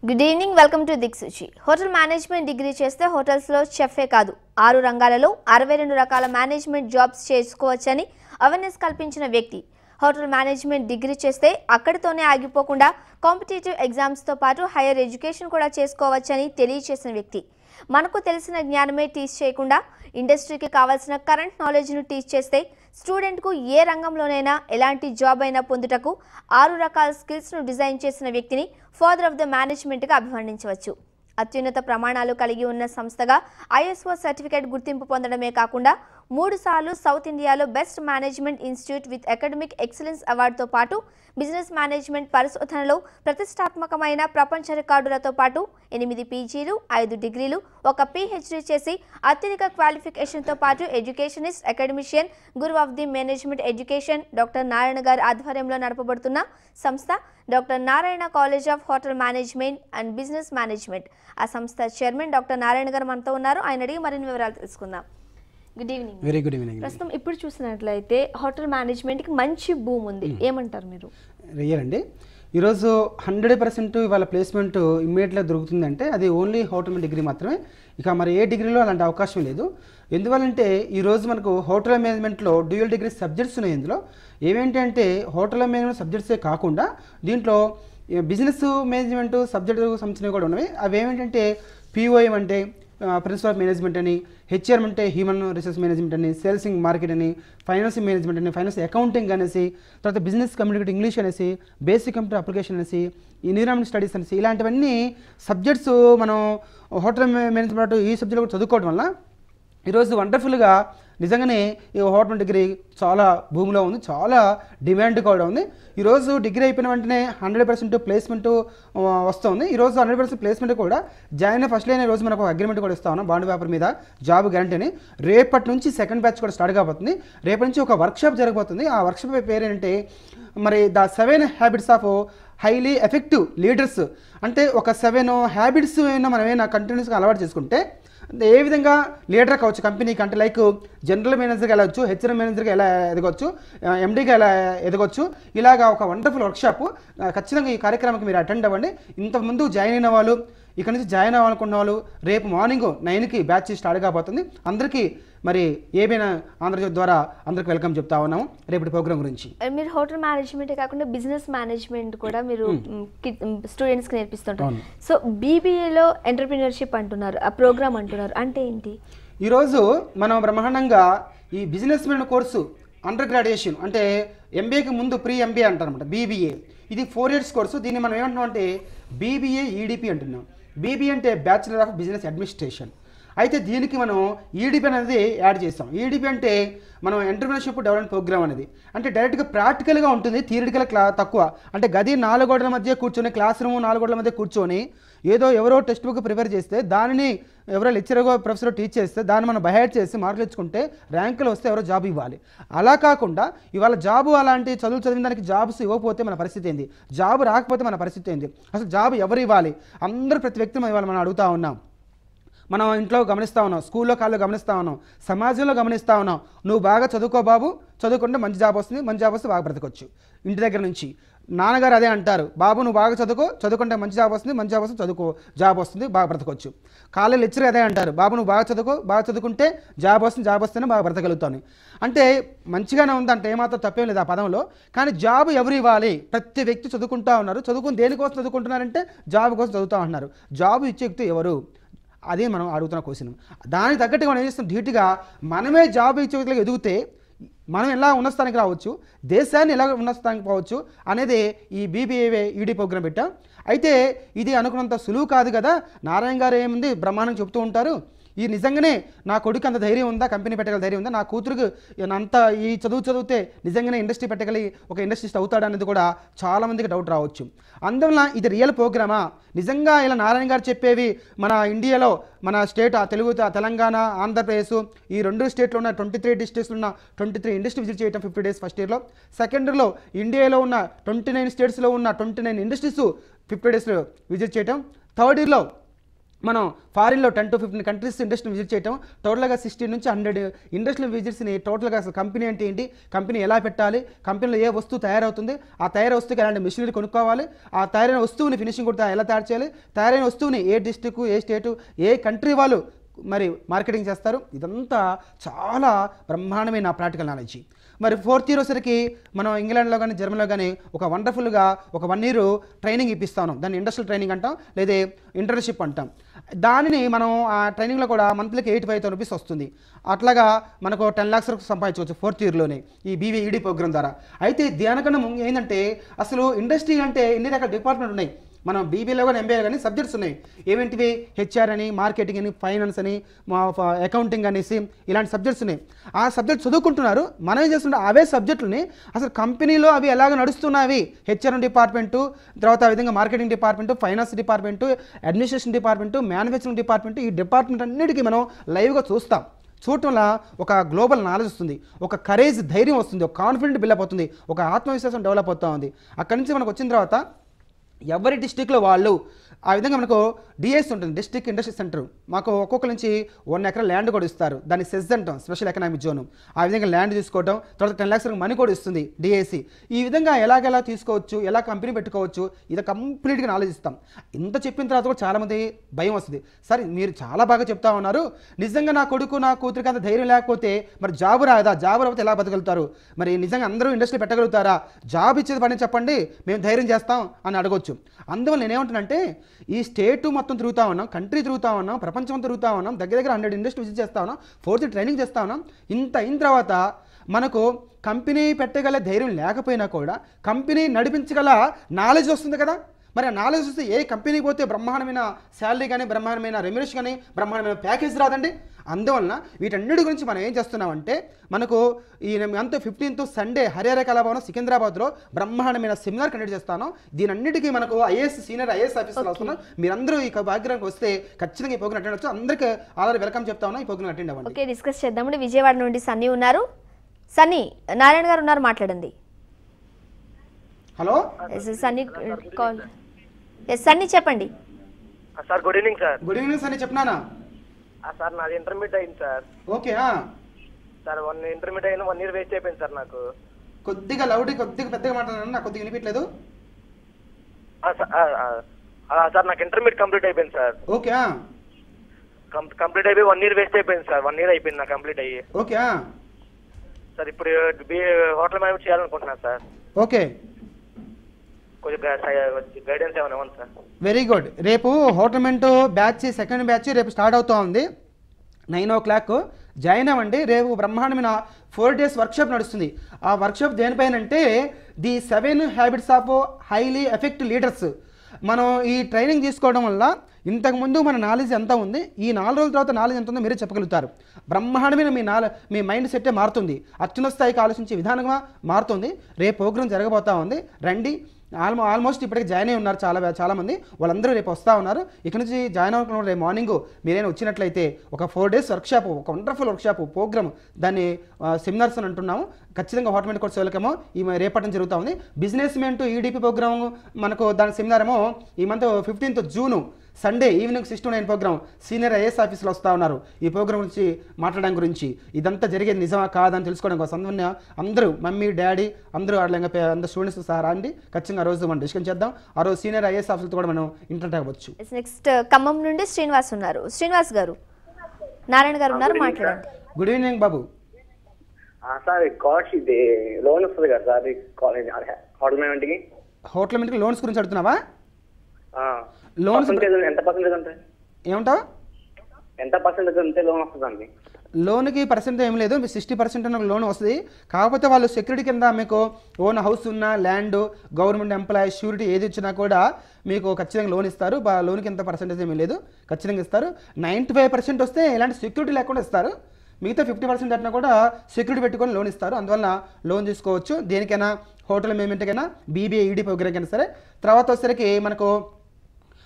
Good evening welcome to Diksuchi hotel management degree చేస్తే హోటల్స్లో చెఫే కాదు ఆరు రంగాలలో అరవై రెండు రకాల మేనేజ్మెంట్ జాబ్స్ చేసుకోవచ్చని అవేర్నెస్ కల్పించిన వ్యక్తి హోటల్ మేనేజ్మెంట్ డిగ్రీ చేస్తే అక్కడితోనే ఆగిపోకుండా కాంపిటేటివ్ ఎగ్జామ్స్తో పాటు హైయర్ ఎడ్యుకేషన్ కూడా చేసుకోవచ్చని తెలియచేసిన వ్యక్తి మనకు తెలిసిన జ్ఞానమే టీచ్ చేయకుండా ఇండస్ట్రీకి కావాల్సిన కరెంట్ నాలెడ్జ్ను టీచ్ చేస్తే స్టూడెంట్కు ఏ రంగంలోనైనా ఎలాంటి జాబ్ అయినా పొందుటకు ఆరు రకాల స్కిల్స్ను డిజైన్ చేసిన వ్యక్తిని ఫాదర్ ఆఫ్ ద మేనేజ్మెంట్గా అభివర్ణించవచ్చు అత్యున్నత ప్రమాణాలు కలిగి ఉన్న సంస్థగా ఐఎస్ఓ సర్టిఫికేట్ గుర్తింపు పొందడమే కాకుండా మూడు సార్లు సౌత్ ఇండియాలో best management institute with academic excellence అవార్డుతో పాటు బిజినెస్ మేనేజ్మెంట్ పరిశోధనలో ప్రతిష్టాత్మకమైన ప్రపంచ రికార్డులతో పాటు ఎనిమిది పీజీలు ఐదు డిగ్రీలు ఒక పీహెచ్డీ చేసి అత్యధిక క్వాలిఫికేషన్తో పాటు educationist academician guru of the management education doctor Narayana గారి ఆధ్వర్యంలో నడపబడుతున్న సంస్థ doctor Narayana college of hotel management and business management ఆ సంస్థ చైర్మన్ డాక్టర్ నారాయణ గారు మనతో ఉన్నారు ఆయన అడిగి మరిన్ని వివరాలు తెలుసుకుందాం good evening very good evening ప్రస్తుతం ఇప్పుడు చూసినట్లయితే హోటల్ మేనేజ్మెంట్కి మంచి భూమి ఉంది ఏమంటారు మీరు రియల్ అండి ఈరోజు హండ్రెడ్ పర్సెంట్ ఇవాళ ప్లేస్మెంట్ ఇమ్మీడియట్గా దొరుకుతుందంటే అది ఓన్లీ హోటల్ డిగ్రీ మాత్రమే ఇక మరి ఏ డిగ్రీలో అలాంటి అవకాశం లేదు ఎందువల్లంటే ఈరోజు మనకు హోటల్ మేనేజ్మెంట్లో డ్యూయల్ డిగ్రీ సబ్జెక్ట్స్ ఉన్నాయి ఇందులో ఏమేంటి అంటే హోటల్ మేనేజ్మెంట్ సబ్జెక్ట్సే కాకుండా దీంట్లో బిజినెస్ మేనేజ్మెంట్ సబ్జెక్టు సంబంధించినవి కూడా ఉన్నవి అవి ఏమిటంటే పిఓఎం అంటే ప్రిన్సిపల్ ఆఫ్ మేనేజ్మెంట్ అని హెచ్ఆర్ అంటే హ్యూమన్ రిసోర్స్ మేనేజ్మెంట్ అని సేల్సింగ్ మార్కెట్ అని ఫైనాన్సింగ్ మేనేజ్మెంట్ అని ఫైనాన్స్ అకౌంటింగ్ అనేసి తర్వాత బిజినెస్ కమ్యూనికేట్ ఇంగ్లీష్ అనేసి బేసిక్ కంప్యూటర్ అప్లికేషన్ అనేసి ఎన్విరాన్మెంట్ స్టడీస్ అనేసి ఇలాంటివన్నీ సబ్జెక్ట్స్ మనం హోటల్ మేనేజ్మెంట్ ఈ సబ్జెక్ట్ కూడా చదువుకోవడం వల్ల ఈరోజు వండర్ఫుల్గా నిజంగానే ఈ హోటల్ డిగ్రీ చాలా భూమిలో ఉంది చాలా డిమాండ్ కూడా ఉంది ఈరోజు డిగ్రీ అయిపోయిన వెంటనే హండ్రెడ్ పర్సెంట్ ప్లేస్మెంట్ వస్తుంది ఈరోజు హండ్రెడ్ పర్సెంట్ ప్లేస్మెంట్ కూడా జాయిన్ ఫస్ట్ లైన్ రోజు మనకు అగ్రిమెంట్ కూడా ఇస్తా ఉన్నాం బాండ్ పేపర్ మీద జాబ్ గ్యారంటీ అని రేపటి నుంచి సెకండ్ బ్యాచ్ కూడా స్టార్ట్ కాబోతుంది రేపటి నుంచి ఒక వర్క్షాప్ జరగబోతుంది ఆ వర్క్షాప్ పేరు ఏంటంటే మరి the seven habits of highly effective leaders అంటే ఒక సెవెన్ హ్యాబిట్స్ ఏమైనా మనం ఏమైనా కంటిన్యూస్గా అలవాటు చేసుకుంటే ఏ విధంగా లీడర్ కావచ్చు కంపెనీకి అంటే లైక్ జనరల్ మేనేజర్గా వెళ్ళవచ్చు హెచ్ఆర్ మేనేజర్గా ఎలా ఎదగవచ్చు ఎండీగా ఎలా ఎదగవచ్చు ఇలాగా ఒక వండర్ఫుల్ వర్క్షాప్ ఖచ్చితంగా ఈ కార్యక్రమానికి మీరు అటెండ్ అవ్వండి ఇంతకుముందు జాయిన్ అయిన వాళ్ళు ఇక్కడ నుంచి జాయిన్ అవ్వాలనుకున్న వాళ్ళు రేపు మార్నింగ్ నైన్కి బ్యాచ్ స్టార్ట్ కాబోతుంది అందరికీ మరి ఏమైనా ఆంధ్రజ్యోతి ద్వారా అందరికి వెల్కమ్ చెప్తా ఉన్నాము రేపటి ప్రోగ్రామ్ గురించి మీరు హోటల్ మేనేజ్మెంటే కాకుండా బిజినెస్ మేనేజ్మెంట్ కూడా మీరు స్టూడెంట్స్కి నేర్పిస్తుంటారు అవును. సో బీబీఏలో ఎంటర్ప్రినర్షిప్ అంటున్నారు ఆ ప్రోగ్రామ్ అంటున్నారు అంటే ఏంటి ఈరోజు మనం బ్రహ్మాండంగా ఈ business men course under graduation అంటే ఎంబీఏకి ముందు ప్రీ ఎంబీఏ అంటారనమాట బీబీఏ ఇది ఫోర్ ఇయర్స్ కోర్సు దీన్ని మనం ఏమంటున్నాం అంటే బీబీఏ ఈడిపి అంటున్నాం బీబీఏ అంటే బ్యాచిలర్ ఆఫ్ బిజినెస్ అడ్మినిస్ట్రేషన్ అయితే దీనికి మనం ఈడిపి అనేది యాడ్ చేస్తాం ఈడిపి అంటే మనం ఎంటర్ప్రినర్షిప్ డెవలప్మెంట్ ప్రోగ్రామ్ అనేది అంటే డైరెక్ట్గా ప్రాక్టికల్గా ఉంటుంది థియరిటికల్ క్లా తక్కువ అంటే గది నాలుగు గోడల మధ్య కూర్చొని క్లాస్ రూమ్ నాలుగు గోడల మధ్య కూర్చొని ఏదో ఎవరో టెక్స్ట్ బుక్ ప్రిపేర్ చేస్తే దానిని ఎవరో లెక్చరర్గా ప్రొఫెసర్ టీచ్ చేస్తే దాన్ని మనం బయట చేసి మార్కులు ఇచ్చుకుంటే ర్యాంకులు వస్తే ఎవరో జాబ్ ఇవ్వాలి అలా కాకుండా ఇవాళ జాబు అలాంటి చదువు చదివిన దానికి జాబ్స్ ఇవ్వకపోతే మన పరిస్థితి ఏంది జాబ్ రాకపోతే మన పరిస్థితి ఏంది అసలు జాబ్ ఎవరు ఇవ్వాలి అందరూ ప్రతి వ్యక్తిని ఇవాళ మనం అడుగుతా ఉన్నాం మనం ఇంట్లో గమనిస్తూ ఉన్నాం స్కూల్లో కాళ్ళు గమనిస్తూ ఉన్నాం సమాజంలో గమనిస్తూ ఉన్నాం నువ్వు బాగా చదువుకో బాబు చదువుకుంటే మంచి జాబ్ వస్తుంది మంచి జాబ్ వస్తే బాగా బ్రతకొచ్చు ఇంటి దగ్గర నుంచి నాన్నగారు అదే అంటారు బాబు నువ్వు బాగా చదువుకో చదువుకుంటే మంచి జాబ్ వస్తుంది మంచి జాబ్ వస్తుంది చదువుకో జాబ్ వస్తుంది బాగా బ్రతకొచ్చు కాలేజ్ లెక్చర్ అదే అంటారు బాబు నువ్వు బాగా చదువుకో బాగా చదువుకుంటే జాబ్ వస్తుంది జాబ్ వస్తేనే బాగా బ్రతకగలుగుతాను అంటే మంచిగానే ఉందంటే ఏమాత్రం తప్పేం లేదు ఆ పదంలో కానీ జాబ్ ఎవరు ఇవ్వాలి ప్రతి వ్యక్తి చదువుకుంటా ఉన్నారు చదువుకుని దేనికోసం చదువుకుంటున్నారంటే జాబ్ కోసం చదువుతా ఉన్నారు జాబ్ ఇచ్చే వ్యక్తి ఎవరు అదే మనం అడుగుతున్న క్వశ్చన్ దానికి తగ్గట్టుగా మనం ఏం చేస్తాం ధీటుగా మనమే జాబ్ ఇచ్చే వ్యక్తులకు ఎదిగితే మనం ఎలా ఉన్న స్థానికి రావచ్చు దేశాన్ని ఎలా ఉన్న స్థానికి పోవచ్చు అనేది ఈ బీబీఏ ఈడీ ప్రోగ్రాం పెట్టాం అయితే ఇది అనుకున్నంత సులువు కాదు కదా నారాయణ గారు ఏముంది బ్రహ్మాండం చెప్తూ ఉంటారు ఈ నిజంగానే నా కొడుకు అంత ధైర్యం ఉందా కంపెనీ పెట్టగల ధైర్యం ఉందా నా కూతురుకు అంత ఈ చదువు చదివితే నిజంగానే ఇండస్ట్రీ పెట్టగలి ఒక ఇండస్ట్రీస్ట్ అవుతాడు అనేది కూడా చాలామందికి డౌట్ రావచ్చు అందువల్ల ఇది రియల్ ప్రోగ్రామా నిజంగా ఇలా నారాయణ గారు చెప్పేవి మన ఇండియాలో మన స్టేట్ ఆ తెలుగు ఆ తెలంగాణ ఆంధ్రప్రదేశ్ ఈ రెండు స్టేట్లో ఉన్న ట్వంటీ త్రీ డిస్ట్రిక్ట్స్లో ఉన్న ట్వంటీ త్రీ ఇండస్ట్రీ విజిట్ చేయడం ఫిఫ్టీ డేస్ ఫస్ట్ ఇయర్లో సెకండ్ ఇయర్లో ఇండియాలో ఉన్న ట్వంటీ నైన్ స్టేట్స్లో ఉన్న ట్వంటీ నైన్ ఇండస్ట్రీస్ ఫిఫ్టీ డేస్లో విజిట్ చేయటం థర్డ్ ఇయర్లో మనం ఫారిన్లో టెన్ టు ఫిఫ్టీన్ కంట్రీస్ ఇండస్ట్రీని విజిట్ చేయటం టోటల్గా సిక్స్టీ నుంచి హండ్రెడ్ ఇండస్ట్రియల్ విజిట్స్ని టోటల్గా అసలు కంపెనీ అంటే ఏంటి కంపెనీ ఎలా పెట్టాలి కంపెనీలో ఏ వస్తువు తయారవుతుంది ఆ తయారైన వస్తువుకి ఎలాంటి మిషనరీ కొనుక్కోవాలి ఆ తయారైన వస్తువుని ఫినిషింగ్ కూడా ఎలా తయారు చేయాలి తయారైన వస్తువుని ఏ డిస్టిక్ ఏ స్టేటు ఏ కంట్రీ వాళ్ళు మరి మార్కెటింగ్ చేస్తారు ఇదంతా చాలా బ్రహ్మాండమైన ప్రాక్టికల్ నాలెడ్జ్ మరి ఫోర్త్ ఇయర్ వచ్చేసరికి మనం ఇంగ్లాండ్లో కానీ జర్మనీలో కానీ ఒక వండర్ఫుల్గా ఒక వన్ ఇయర్ ట్రైనింగ్ ఇప్పిస్తాను దాన్ని ఇండస్ట్రియల్ ట్రైనింగ్ అంటాం లేదా ఇంటర్న్షిప్ అంటాం దానిని మనం ఆ ట్రైనింగ్లో కూడా మంత్లీకి ఎయిటీ ఫైవ్ థౌసండ్ రూపీస్ వస్తుంది అట్లాగా మనకు టెన్ ల్యాక్స్ వరకు సంపాదించవచ్చు ఫోర్త్ ఇయర్లోనే ఈ బీవీఈడి ప్రోగ్రామ్ ద్వారా అయితే దానికన్నా ముందు ఏంటంటే అసలు ఇండస్ట్రీ అంటే ఎన్ని రకాల డిపార్ట్మెంట్ ఉన్నాయి మనం బీబీలో కానీ ఎంబీఏ కానీ సబ్జెక్ట్స్ ఉన్నాయి ఏమేంటివి హెచ్ఆర్ అని మార్కెటింగ్ అని ఫైనాన్స్ అని అకౌంటింగ్ అనేసి ఇలాంటి సబ్జెక్ట్స్ ఉన్నాయి ఆ సబ్జెక్ట్ చదువుకుంటున్నారు మనం ఏం చేస్తుంటే అవే సబ్జెక్టులని అసలు కంపెనీలో అవి ఎలాగ నడుస్తున్నవి హెచ్ఆర్ డిపార్ట్మెంటు తర్వాత ఆ విధంగా marketing department finance department administration department manufacturing department ఈ డిపార్ట్మెంట్ అన్నిటికీ మనం లైవ్గా చూస్తాం చూడటం వల్ల ఒక గ్లోబల్ నాలెడ్జ్ వస్తుంది ఒక కరేజ్ ధైర్యం వస్తుంది ఒక కాన్ఫిడెంట్ బిల్డప్ అవుతుంది ఒక ఆత్మవిశ్వాసం డెవలప్ అవుతూ ఉంది అక్కడి నుంచి మనకు వచ్చిన తర్వాత ఎవరి డిస్టిక్లో వాళ్ళు ఆ విధంగా మనకు డిఎస్ ఉంటుంది డిస్ట్రిక్ట్ ఇండస్ట్రీ సెంటర్ మాకు ఒక్కొక్క నుంచి వన్ ఎకరా ల్యాండ్ కూడా ఇస్తారు దాన్ని సెజ్ అంటాం స్పెషల్ ఎకనామిక్ జోన్ ఆ విధంగా ల్యాండ్ తీసుకోవడం తర్వాత టెన్ ల్యాక్స్ మనీ కూడా ఇస్తుంది డిఏసి ఈ విధంగా ఎలాగెలా తీసుకోవచ్చు ఎలా కంపెనీ పెట్టుకోవచ్చు ఇది కంప్లీట్గా నాలెడ్జ్ ఇస్తాం ఇంత చెప్పిన తర్వాత కూడా చాలామంది భయం వస్తుంది సరే మీరు చాలా బాగా చెప్తా ఉన్నారు నిజంగా నా కొడుకు నా కూతురికి అంత ధైర్యం లేకపోతే మరి జాబ్ రాదా జాబ్ రాకపోతే ఎలా బతకగలుగుతారు మరి నిజంగా అందరూ ఇండస్ట్రీ పెట్టగలుగుతారా జాబ్ ఇచ్చేది పని చెప్పండి మేము ధైర్యం చేస్తాం అని అడగొచ్చు అందువల్ల నేనేమంటానంటే ఈ స్టేట్ మొత్తం తిరుగుతా ఉన్నాం కంట్రీ తిరుగుతా ఉన్నాం ప్రపంచం అంతా తిరుగుతా ఉన్నాం దగ్గర దగ్గర హండ్రెడ్ ఇండస్ట్రీ విజిట్ చేస్తా ఉన్నాం ఫోర్త్ ట్రైనింగ్ చేస్తా ఉన్నాం ఇంత అయిన తర్వాత మనకు కంపెనీ పెట్టగల ధైర్యం లేకపోయినా కూడా కంపెనీ నడిపించగల నాలెడ్జ్ వస్తుంది కదా మరి ఆ నాలెడ్జ్ వస్తే ఏ కంపెనీకి పోతే బ్రహ్మాండమైన శాలరీ కానీ బ్రహ్మాండమైన రెమ్యునేషన్ కానీ బ్రహ్మాండమైన ప్యాకేజ్ రాదండి అందువలన వీటన్నిటి గురించి మనం ఏం చేస్తున్నామంటే మనకు ఈ అంత ఫిఫ్టీన్త్ సండే హరిహర కళాభవనం సికింద్రాబాద్లో బ్రహ్మాండమైన సెమినార్ కండక్ట్ చేస్తాను దీనన్నిటికీ మనకు ఐఏఎస్ సీనియర్ ఐఏఎస్ ఆఫీసర్లు వస్తున్నారు మీరందరూ ఈ ప్రోగ్రామ్కి వస్తే ఖచ్చితంగా ఈ ప్రోగ్రామ్ అటెండ్ అవ్వచ్చు అందరికీ ఆల్రెడీ వెల్కమ్ చెప్తా ఉన్నాం ఈ ప్రోగ్రామ్ అటెండ్ అవ్వండి ఓకే డిస్కస్ చేద్దామండి విజయవాడ నుండి సన్నీ ఉన్నారు సన్నీ నారాయణ గారు ఉన్నారు మాట్లాడండి hello yes Sunny call yes Sunny చెప్పండి ఆ, sir good evening sir good evening sir చెప్పినానా ఆ, సార్ నాది ఇంటర్మీడియట్ అయింది sir okay sir one intermediate అయిన వన్ ఇయర్ వేస్ట్ అయిపోయింది సార్ నాకు కొద్దిగా లౌడ్ కొద్దిగా పెద్దగా మాట్లాడాను నాకు కొద్దిగా వినిపించలేదు ఆ, స- ఆ, ఆ, ఆ, సార్ నాకు ఇంటర్మీడియట్ కంప్లీట్ అయిపోయింది సార్ ఓకే కం- కంప్లీట్ అయిపోయి వన్ ఇయర్ వేస్ట్ అయిపోయింది సార్ వన్ ఇయర్ అయిపోయింది నాకు కంప్లీట్ అయ్యి ఓకే సార్ ఇప్పుడు బి హోటల్ మేనేజ్ చేయాలనుకుంటున్నాను సార్ ఓకే కొంచెం గైడెన్స్ ఏమైనా ఇవ్వండి సార్ వెరీ గుడ్ రేపు హోటల్మెంట్ బ్యాచ్ సెకండ్ బ్యాచ్ రేపు స్టార్ట్ అవుతూ ఉంది నైన్ ఓ క్లాక్ జాయిన్ అవ్వండి రేపు బ్రహ్మాండమైన ఫోర్ డేస్ వర్క్షాప్ నడుస్తుంది ఆ వర్క్షాప్ దేనిపైన అంటే the seven habits of highly effect leaders మనం ఈ ట్రైనింగ్ తీసుకోవడం వల్ల ఇంతకుముందు మన నాలెడ్జ్ ఎంత ఉంది ఈ నాలుగు రోజుల తర్వాత నాలెడ్జ్ ఎంత ఉందో మీరే చెప్పగలుగుతారు బ్రహ్మాండమైన మీ నాల మీ మైండ్ సెట్టే మారుతుంది అత్యున్న స్థాయికి ఆలోచించే విధానంగా మారుతుంది రేపు ప్రోగ్రామ్ జరగబోతా ఉంది రండి ఆల్మో ఆల్మోస్ట్ ఇప్పటికి జాయిన్ అయి ఉన్నారు చాలా చాలా మంది వాళ్ళందరూ రేపు వస్తూ ఉన్నారు ఇక్కడ నుంచి జాయిన్ అవ్వకుండా రేపు మార్నింగ్ మీరైనా వచ్చినట్లయితే ఒక ఫోర్ డేస్ వర్క్షాప్ ఒక వండర్ఫుల్ వర్క్షాప్ ప్రోగ్రామ్ దాన్ని సెమినార్స్ అని అంటున్నాము ఖచ్చితంగా హోటల్మెంట్ కోర్స్ వెల్కమో ఈ మ- రేపటి నుంచి జరుగుతూ ఉంది business men to EDP programme మనకు దాని సెమినార్ ఏమో ఈ month fifteenth June Sunday evening six to nine programme senior IAS ఆఫీసులో వస్తూ ఉన్నారు ఈ ప్రోగ్రామ్ గురించి మాట్లాడడం గురించి ఇదంతా జరిగేది నిజమా కాదని తెలుసుకోవడం కోసం అందువల్ల అందరూ మమ్మీ డాడీ అందరూ అట్లా అందరు స్టూడెంట్స్ సహా రండి ఖచ్చితంగా ఆ రోజు మనం డిస్కస్ చేద్దాం ఆ రోజు సీనియర్ ఐఏఎస్ ఆఫీసులతో కూడా మనం ఇంటర్ట్ అవ్వచ్చు ఎస్ నెక్స్ట్ ఖమ్మం నుండి శ్రీనివాస్ ఉన్నారు శ్రీనివాస్ గారు నారాయణ గారు ఉన్నారు మాట్లాడండి గుడ్ ఈవినింగ్ బాబు ఆ, సార్ కాస్ట్ ఇది లోన్ వస్తుంది కదా సార్ ఈ కాలేజ్ హోటల్ మేనేజ్మెంట్కి హోటల్ మీదకి లోన్స్ గురించి అడుగుతున్నావా ఆ. లోన్స్ పర్సంటేజ్ ఎంత పర్సెంటేజ్ ఉంటుంది ఏమంటావు ఎంత పర్సెంటేజ్ ఉంటే లోన్ వస్తుంది అండి లోన్కి పర్సెంట్ ఏం లేదు మీ సిక్స్టీ పర్సెంట్ లోన్ వస్తుంది కాకపోతే వాళ్ళు సెక్యూరిటీ కింద మీకు ఓన్ హౌస్ ఉన్న ల్యాండ్ గవర్నమెంట్ ఎంప్లాయీ షూరిటీ ఏది ఇచ్చినా కూడా మీకు ఖచ్చితంగా లోన్ ఇస్తారు బా లోన్కి ఎంత పర్సెంటేజ్ ఏమీ లేదు ఖచ్చితంగా ఇస్తారు నైంటీ ఫైవ్ పర్సెంట్ వస్తే ఎలాంటి సెక్యూరిటీ లేకుండా ఇస్తారు మిగతా ఫిఫ్టీ పర్సెంట్ అట్లా కూడా సెక్యూరిటీ పెట్టుకొని లోన్ ఇస్తారు అందువల్ల లోన్ తీసుకోవచ్చు దేనికైనా హోటల్ మేమెంట్కైనా బీబీఐ ఈడీ ప్రోగ్రామ్కైనా సరే తర్వాత వచ్చేసరికి మనకు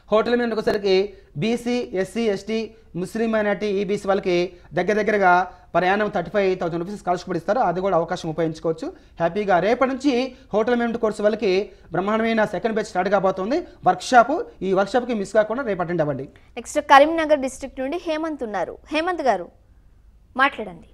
హోటల్ మీద వచ్చేసరికి BC SC ST Muslim minority EBC వాళ్ళకి దగ్గర దగ్గరగా ప్రయాణం thirty five thousand rupees scholarship ఇస్తారు అది కూడా అవకాశం ఉపయోగించుకోవచ్చు హ్యాపీగా రేపటి నుంచి హోటల్ మేనేజ్మెంట్ కోర్సు వాళ్ళకి బ్రహ్మాండమైన సెకండ్ బ్యాచ్ స్టార్ట్ కాబోతుంది వర్క్షాప్ ఈ వర్క్షాప్కి మిస్ కాకుండా రేపు అటెండ్ అవ్వండి నెక్స్ట్ కరీంనగర్ డిస్ట్రిక్ట్ నుండి హేమంత్ ఉన్నారు హేమంత్ గారు మాట్లాడండి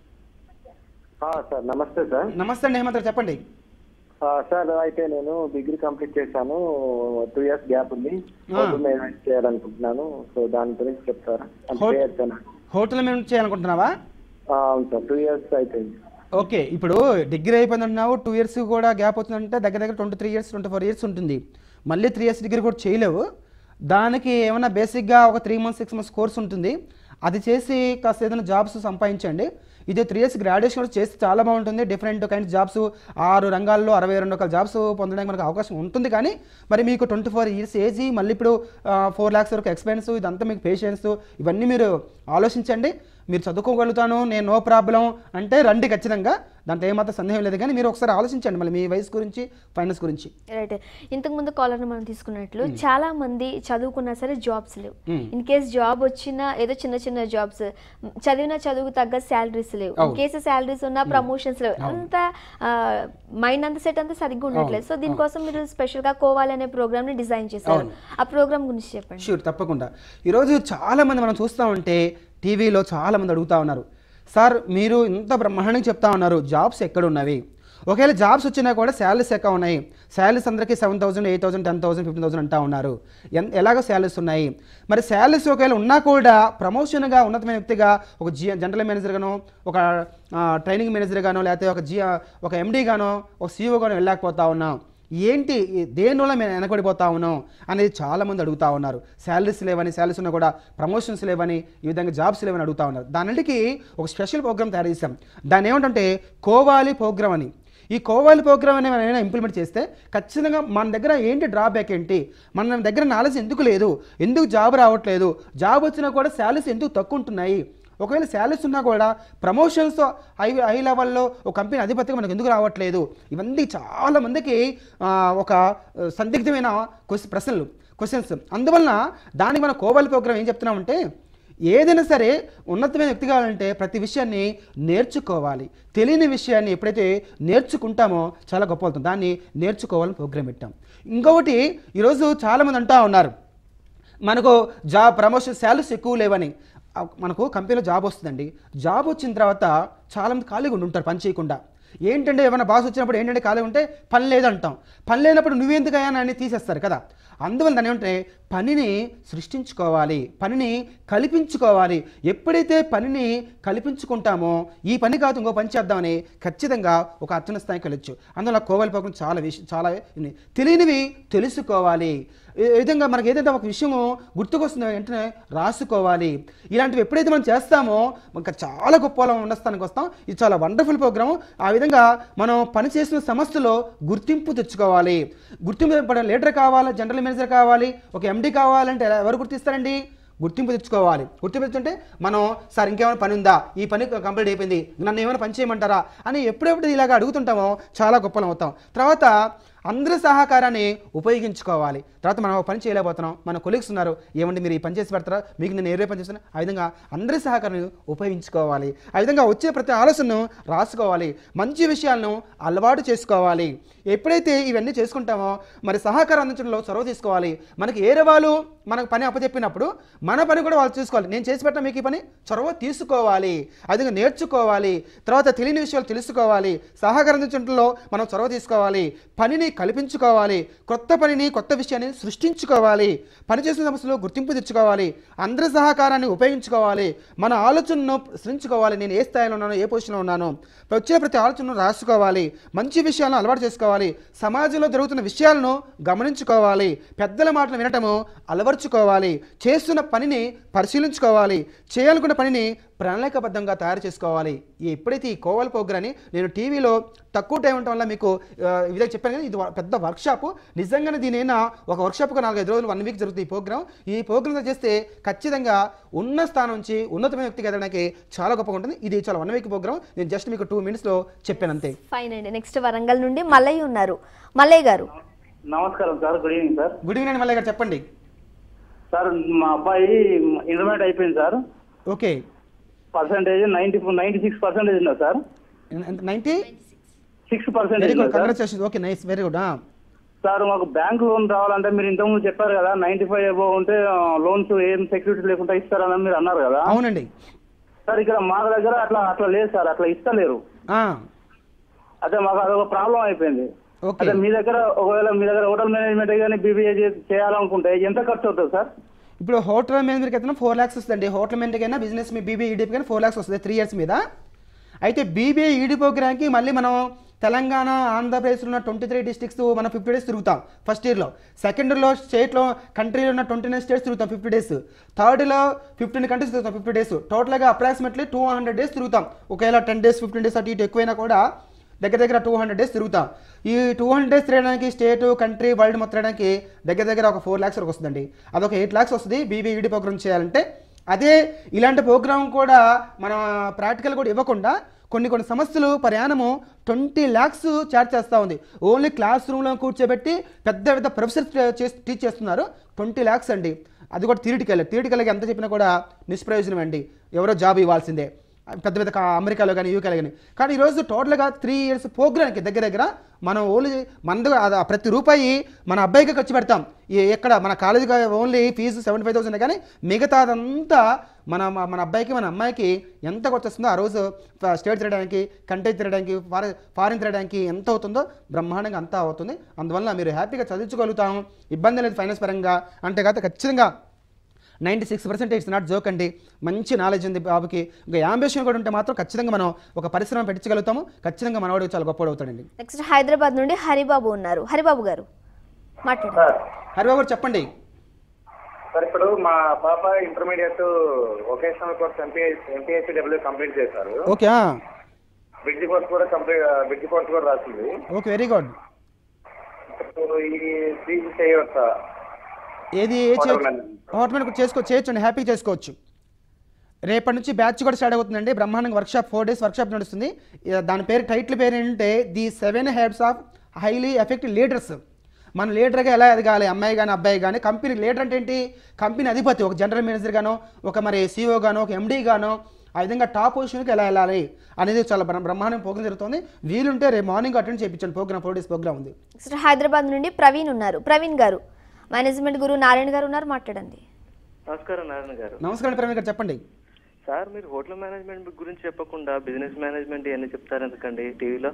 సార్ నమస్తే సార్ నమస్తే అండి హేమంత్ గారు చెప్పండి ఆ, సార్ అయితే నేను డిగ్రీ కంప్లీట్ చేశాను టూ ఇయర్స్ గ్యాప్ ఉంది ఆ. హోటల్ మేనేజ్మెంట్ చేయాలనుకుంటున్నాను సో దాని గురించి చెప్తారా అంటే హోట- చేయొచ్చా? హోటల్ మేనేజ్మెంట్ చేయాలనుకుంటున్నావా ఆ, అవును సార్ టూ ఇయర్స్ అయిపోయింది ఓకే ఇప్పుడు డిగ్రీ అయిపోయింది అంటున్నావు టూ ఇయర్స్ కూడా గ్యాప్ అవుతుందంటే దగ్గర దగ్గర twenty three years twenty four years ఉంటుంది మళ్ళీ త్రీ ఇయర్స్ డిగ్రీ కూడా చేయలేవు దానికి ఏమైనా బేసిక్గా ఒక three months six months course ఉంటుంది అది చేసి కాస్త ఏదైనా జాబ్స్ సంపాదించండి ఇది త్రీ ఇయర్స్ గ్రాడ్యుయేషన్ కూడా చేస్తే చాలా బాగుంటుంది డిఫరెంట్ కైండ్ జాబ్స్ ఆరు రంగాల్లో అరవై రెండు రకాల జాబ్స్ పొందడానికి మనకు అవకాశం ఉంటుంది కానీ మరి మీకు ట్వంటీ ఫోర్ ఇయర్స్ ఏజీ మళ్ళీ ఇప్పుడు ఫోర్ ల్యాక్స్ వరకు ఎక్స్పెన్స్ ఇదంతా మీకు పేషెన్స్ ఇవన్నీ మీరు ఆలోచించండి మీరు చదువుకోగలుగుతాను నేను నో ప్రాబ్లం అంటే రండి ఖచ్చితంగా దాంట్లో ఏమాత్రం సందేహం లేదు కానీ మీరు ఒకసారి ఆలోచించండి మళ్ళీ మీ వయసు గురించి ఫైనాన్స్ గురించి రైట్ ఇంతకు ముందు కాలర్ని మనం తీసుకున్నట్లు చాలా మంది చదువుకున్నా సరే జాబ్స్ లేవు Hmm. ఇన్ కేస్ జాబ్ వచ్చినా ఏదో చిన్న చిన్న జాబ్స్ చదివిన చదువుకు తగ్గ శాలరీస్ లేవు ఇన్ అవును. కేసు శాలరీస్ ఉన్నా ప్రమోషన్స్ లేవు అంత మైండ్ అంత సెట్ అంతా సరిగ్గా ఉండట్లేదు సో దీనికోసం మీరు స్పెషల్ గా కోవాలి అనే ప్రోగ్రామ్ ని డిజైన్ చేశారు అవును. ఆ ప్రోగ్రామ్ గురించి చెప్పండి షూర్ తప్పకుండా ఈరోజు చాలామంది మనం చూస్తూ ఉంటే టీవీలో చాలామంది అడుగుతూ ఉన్నారు సార్ మీరు ఇంత బ్రహ్మాండంగా చెప్తా ఉన్నారు జాబ్స్ ఎక్కడ ఉన్నవి ఒకవేళ జాబ్స్ వచ్చినా కూడా శాలరీస్ ఎక్కడ ఉన్నాయి శాలరీస్ అందరికీ seven thousand eight thousand ten thousand fifteen thousand అంటా ఉన్నారు ఎన్ ఎలాగో శాలరీస్ ఉన్నాయి మరి శాలరీస్ ఒకవేళ ఉన్నా కూడా ప్రమోషన్గా ఉన్నతమైన వ్యక్తిగా ఒక జీ జనరల్ మేనేజర్గానో ఒక ఆ, ట్రైనింగ్ మేనేజర్గానో లేకపోతే ఒక జీ ఒక ఎండీగానో ఒక సీఓగానో వెళ్ళలేకపోతా ఉన్నాం ఏంటి ఈ- దేనివల్ల మేము వెనకబడిపోతా ఉన్నాం అనేది చాలామంది అడుగుతా ఉన్నారు శాలరీస్ లేవని శాలరీస్ ఉన్నా కూడా ప్రమోషన్స్ లేవని ఈ విధంగా జాబ్స్ లేవని అడుగుతా ఉన్నారు దానికి ఒక స్పెషల్ ప్రోగ్రామ్ తయారు చేశాం దాన్ని ఏమంటే కోవాలి ప్రోగ్రామ్ అని ఈ కోవాలి ప్రోగ్రామ్ అని మనం ఏమైనా ఇంప్లిమెంట్ చేస్తే ఖచ్చితంగా మన దగ్గర ఏంటి డ్రాబ్యాక్ ఏంటి మన దగ్గర నాలెడ్జ్ ఎందుకు లేదు ఎందుకు జాబ్ రావట్లేదు జాబ్ వచ్చినా కూడా శాలరీస్ ఎందుకు తక్కువ ఉంటున్నాయి ఒకవేళ శాలరీస్ ఉన్నా కూడా ప్రమోషన్స్ హై హై లెవెల్లో ఒక కంపెనీ అధిపతిగా మనకు ఎందుకు రావట్లేదు ఇవన్నీ చాలా మందికి ఆ, ఒక ఆ, సందిగ్ధమైన క్వశ్చన్ ప్రశ్నలు క్వశ్చన్స్ అందువలన దానికి మన కోవల్ ప్రోగ్రామ్ ఏం చెప్తున్నామంటే ఏదైనా సరే ఉన్నతమైన వ్యక్తి కావాలంటే ప్రతి విషయాన్ని నేర్చుకోవాలి తెలియని విషయాన్ని ఎప్పుడైతే నేర్చుకుంటామో చాలా గొప్ప అవుతుంది దాన్ని నేర్చుకోవాలని ప్రోగ్రామ్ పెట్టాం ఇంకొకటి ఈరోజు చాలామంది అంటా ఉన్నారు మనకు జాబ్ ప్రమోషన్ శాలరీస్ ఎక్కువ లేవని ఆ, మనకు కంపెనీలో జాబ్ వస్తుందండి జాబ్ వచ్చిన తర్వాత చాలామంది ఖాళీగా ఉండి ఉంటారు పని చేయకుండా ఏంటంటే ఏమైనా బాస్ వచ్చినప్పుడు ఏంటంటే ఖాళీ ఉంటే పని లేదంటాం పని లేనప్పుడు నువ్వెందుకు అయ్యా అని తీసేస్తారు కదా అందువల్ల దాని ఏమంటే పనిని సృష్టించుకోవాలి పనిని కల్పించుకోవాలి ఎప్పుడైతే పనిని కల్పించుకుంటామో ఈ పని కాదు ఇంకో పని చేద్దామని ఖచ్చితంగా ఒక అత్యున్న స్థాయికి వెళ్ళొచ్చు అందువల్ల కోవాలి పోకం చాలా విషయం చాలా ఉన్నాయి. తెలియనివి తెలుసుకోవాలి ఈ విధంగా మనకి ఏదైతే ఒక విషయము గుర్తుకొస్తుందో వెంటనే రాసుకోవాలి ఇలాంటివి ఎప్పుడైతే మనం చేస్తామో ఇంకా చాలా గొప్ప వాళ్ళం ఉండస్థానికి వస్తాం ఇది చాలా వండర్ఫుల్ ప్రోగ్రామ్ ఆ విధంగా మనం పని చేసిన సంస్థలో గుర్తింపు తెచ్చుకోవాలి గుర్తింపు ఇప్పుడు లీడర్ కావాలి జనరల్ మేనేజర్ కావాలి ఒక ఎండి కావాలంటే ఎలా- ఎవరు గుర్తిస్తారండి గుర్తింపు తెచ్చుకోవాలి గుర్తింపు తెచ్చుకుంటే మనం సార్ ఇంకేమైనా పని ఉందా ఈ పని కంప్లీట్ అయిపోయింది నన్ను ఏమైనా పని చేయమంటారా అని ఎప్పుడెప్పుడు ఇలాగ అడుగుతుంటామో చాలా గొప్పలం అవుతాం తర్వాత అందరి సహకారాన్ని ఉపయోగించుకోవాలి తర్వాత మనం ఒక పని చేయలేకపోతున్నాం మన కొలీగ్స్ ఉన్నారు ఏమండి మీరు ఈ పని చేసి పెడతారా మీకు నేను ఏ పని చేస్తాను ఆ విధంగా అందరి సహకారాన్ని ఉపయోగించుకోవాలి ఆ విధంగా వచ్చే ప్రతి ఆలోచనను రాసుకోవాలి మంచి విషయాలను అలవాటు చేసుకోవాలి ఎప్పుడైతే ఇవన్నీ చేసుకుంటామో మరి సహకారం అందించడంలో చొరవ తీసుకోవాలి మనకి ఏరే వాళ్ళు మనకు పని అప్పచెప్పినప్పుడు మన పని కూడా వాళ్ళు చూసుకోవాలి నేను చేసి పెట్టిన మీకు ఈ పని చొరవ తీసుకోవాలి అది నేర్చుకోవాలి తర్వాత తెలియని విషయాలు తెలుసుకోవాలి సహకారం అందించడంలో మనం చొరవ తీసుకోవాలి పనిని కల్పించుకోవాలి కొత్త పనిని కొత్త విషయాన్ని సృష్టించుకోవాలి పనిచేసిన సమస్యలో గుర్తింపు తెచ్చుకోవాలి అందరి సహకారాన్ని ఉపయోగించుకోవాలి మన ఆలోచనను సృష్టించుకోవాలి నేను ఏ స్థాయిలో ఉన్నానో ఏ పొజిషన్లో ఉన్నానో వచ్చే ప్రతి ఆలోచనను రాసుకోవాలి మంచి విషయాలను అలవాటు చేసుకోవాలి సమాజంలో జరుగుతున్న విషయాలను గమనించుకోవాలి పెద్దల మాటలు వినటము అలవర్చుకోవాలి చేస్తున్న పనిని పరిశీలించుకోవాలి చేయాలనుకున్న పనిని ప్రణాళికాబద్ధంగా తయారు చేసుకోవాలి ఈ ఎప్పుడైతే ఈ కోవల్ ప్రోగ్రాన్ని నేను టీవీలో తక్కువ టైం ఉండటం వల్ల మీకు ఆ, ఈ విధంగా చెప్పాను కదా ఇది వ- పెద్ద వర్క్షాప్ నిజంగానే దీనైనా ఒక వర్క్షాప్గా నాలుగైదు రోజులు వన్ వీక్ జరుగుతుంది ఈ ప్రోగ్రామ్ ఈ ప్రోగ్రామ్ చేస్తే ఖచ్చితంగా ఉన్న స్థానం నుంచి ఉన్నతమైన వ్యక్తికి ఎదగడానికి చాలా గొప్పగా ఉంటుంది ఇది చాలా వన్ వీక్ ప్రోగ్రామ్ నేను జస్ట్ మీకు టూ మినిట్స్లో చెప్పాను అంతే ఫైన్ అండి నెక్స్ట్ వరంగల్ నుండి మల్లయ్య ఉన్నారు మల్లయ్య గారు నమస్కారం sir good evening sir good evening Mallayya garu చెప్పండి సార్ మా అబ్బాయి ఇంటర్మీడియట్ అయిపోయింది sir okay percentage ninety ninety six percentage ఉన్నా sir ninety six very percentage good congratulation okay nice very good sir మాకు బ్యాంక్ లోన్ రావాలంటే మీరు ఇంతకుముందు చెప్పారు కదా నైన్టీ ఫైవ్ అబో ఉంటే లోన్స్ ఏం సెక్యూరిటీ లేకుండా ఇస్తారని మీరు అన్నారు కదా అవునండి సార్ ఇక్కడ మా దగ్గర అట్లా అట్లా లేదు సార్ అట్లా ఇస్తలేరు అదే మాకు అదొక ప్రాబ్లం అయిపోయింది ఓకే అదే మీ దగ్గర ఒకవేళ మీ దగ్గర హోటల్ మేనేజ్మెంట్ కానీ బీబీఏ చేయాలనుకుంటే ఎంత ఖర్చు అవుతుంది సార్ ఇప్పుడు హోటల్ మేనేజర్కి అయితే ఫోర్ ల్యాక్స్ వస్తుందండి హోటల్ మేనేజర్కి అయినా బిజినెస్ మీ బీబీఏ ఈడీపీ కానీ ఫోర్ ల్యాక్స్ వస్తుంది త్రీ ఇయర్స్ మీద అయితే బీబీఏ ఈడీ ప్రోగ్రామ్కి మళ్ళీ మనం తెలంగాణ ఆంధ్రప్రదేశ్లో ఉన్న ట్వంటీ త్రీ డిస్ట్రిక్ట్స్ మనం ఫిఫ్టీ డేస్ తిరుగుతాం ఫస్ట్ ఇయర్లో సెకండ్ ఇయర్లో స్టేట్లో కంట్రీలో ఉన్న ట్వంటీ నైన్ స్టేట్స్ తిరుగుతాం ఫిఫ్టీ డేస్ థర్డ్లో ఫిఫ్టీన్ కంట్రీస్ తిరుగుతాం ఫిఫ్టీ డేస్ టోటల్గా అప్రాక్సిమేట్లీ టూ హండ్రెడ్ డేస్ తిరుగుతాం ఒకవేళ టెన్ డేస్ ఫిఫ్టీన్ డేస్ అటు ఇటు ఎక్కువైనా కూడా దగ్గర దగ్గర టూ హండ్రెడ్ డేస్ తిరుగుతాం ఈ టూ హండ్రెడ్ డేస్ తిరగడానికి స్టేట్ కంట్రీ వరల్డ్ మొత్తం తిరగడానికి దగ్గర దగ్గర ఒక ఫోర్ ల్యాక్స్ వరకు వస్తుందండి అదొక ఎయిట్ ల్యాక్స్ వస్తుంది బీబీఈడి ప్రోగ్రామ్ చేయాలంటే అదే ఇలాంటి ప్రోగ్రామ్ కూడా మన ప్రాక్టికల్ కూడా ఇవ్వకుండా కొన్ని కొన్ని సంస్థలు ప్రయాణము ట్వంటీ ల్యాక్స్ చార్జ్ చేస్తూ ఉంది ఓన్లీ క్లాస్ రూమ్లో కూర్చోబెట్టి పెద్ద పెద్ద ప్రొఫెసర్ టీచ్ చేస్తున్నారు ట్వంటీ ల్యాక్స్ అండి అది కూడా థియరిటికల్ థియరిటికల్గా ఎంత చెప్పినా కూడా నిష్ప్రయోజనం అండి ఎవరో జాబ్ ఇవ్వాల్సిందే పెద్ద పెద్ద కా- అమెరికాలో కానీ యూకేలో కానీ కానీ ఈరోజు టోటల్గా త్రీ ఇయర్స్ ప్రోగ్రామ్కి దగ్గర దగ్గర మనం ఓన్లీ మన దగ్గర అది ఆ ప్రతి రూపాయి మన అబ్బాయికి ఖర్చు పెడతాం ఈ- ఎక్కడ మన కాలేజీకి only fees seventy five thousand కానీ మిగతాదంతా మన మన- మన అబ్బాయికి మన అమ్మాయికి ఎంత ఖర్చు వస్తుందో ఆ రోజు ఫ- స్టేట్ తిరగడానికి కంట్రీ తిరగడానికి ఫారెన్ ఫారిన్ తిరగడానికి ఎంత అవుతుందో బ్రహ్మాండంగా అంతా అవుతుంది అందువల్ల మీరు హ్యాపీగా చదివించుకోగలుగుతాం ఇబ్బంది లేదు ఫైనాన్స్ పరంగా అంటే కాదు ఖచ్చితంగా ninety six percent it's not joke అండి మంచి నాలెడ్జ్ ఉంది బాబుకి ఇంకా యాంబిషన్ కూడా ఉంటే మాత్రం ఖచ్చితంగా మనం ఒక పరిశ్రమ పెట్టించగలుగుతాము ఖచ్చితంగా మనవాడు చాలా గొప్పవాడు అవుతాడండి నెక్స్ట్ హైదరాబాద్ నుండి హరిబాబు ఉన్నారు హరిబాబు గారు మాట్లాడండి సార్ హరిబాబు గారు చెప్పండి సార్ ఇప్పుడు మా పాప intermediate vocational course MP MPSC W complete చేశారు ఓకే బ్రిడ్జ్ కోర్స్ కూడా కంప్లీట్ బ్రిడ్జ్ కోర్స్ కూడా రాసింది ఓకే వెరీ గుడ్ ఇప్పుడు ఈ ఫీజు చేయవచ్చా ఏది ఏ Hotel చేయొచ్చు management. హోటల్ మేనేజ్ చేసుకో చేయొచ్చండి హ్యాపీగా చేసుకోవచ్చు రేపటి నుంచి బ్యాచ్ కూడా స్టార్ట్ అవుతుందండి బ్రహ్మాండంగా వర్క్షాప్ ఫోర్ డేస్ వర్క్షాప్ నడుస్తుంది ఇక దాని పేరు టైటిల్ పేరు ఏంటంటే the seven heads of highly effective leaders మన లీడర్గా ఎలా ఎదగాలి అమ్మాయి కానీ అబ్బాయి కానీ కంపెనీ లీడర్ అంటే ఏంటి కంపెనీ అధిపతి ఒక జనరల్ మేనేజర్ గానో ఒక మరి సీఓ గానో ఒక ఎండీ గానో ఆ విధంగా టాప్ పొజిషన్కి ఎలా వెళ్ళాలి అనేది చాలా బ్రహ్మ- బ్రహ్మాండం ప్రోగ్రామ్ జరుగుతుంది వీలుంటే రేపు మార్నింగ్ అటెండ్ చేయించండి ప్రోగ్రామ్ ఫోర్ డేస్ ప్రోగ్రామ్ ఉంది నెక్స్ట్ హైదరాబాద్ నుండి ప్రవీణ్ ఉన్నారు ప్రవీణ్ గారు మేనేజ్మెంట్ గురువు నారాయణ గారు ఉన్నారు మాట్లాడండి నమస్కారం నారాయణ గారు నమస్కారం ప్రవీణ్ గారు చెప్పండి సార్ మీరు హోటల్ మేనేజ్మెంట్ గురించి చెప్పకుండా బిజినెస్ మేనేజ్మెంట్ ఇవన్నీ చెప్తారు ఎందుకండి టీవీలో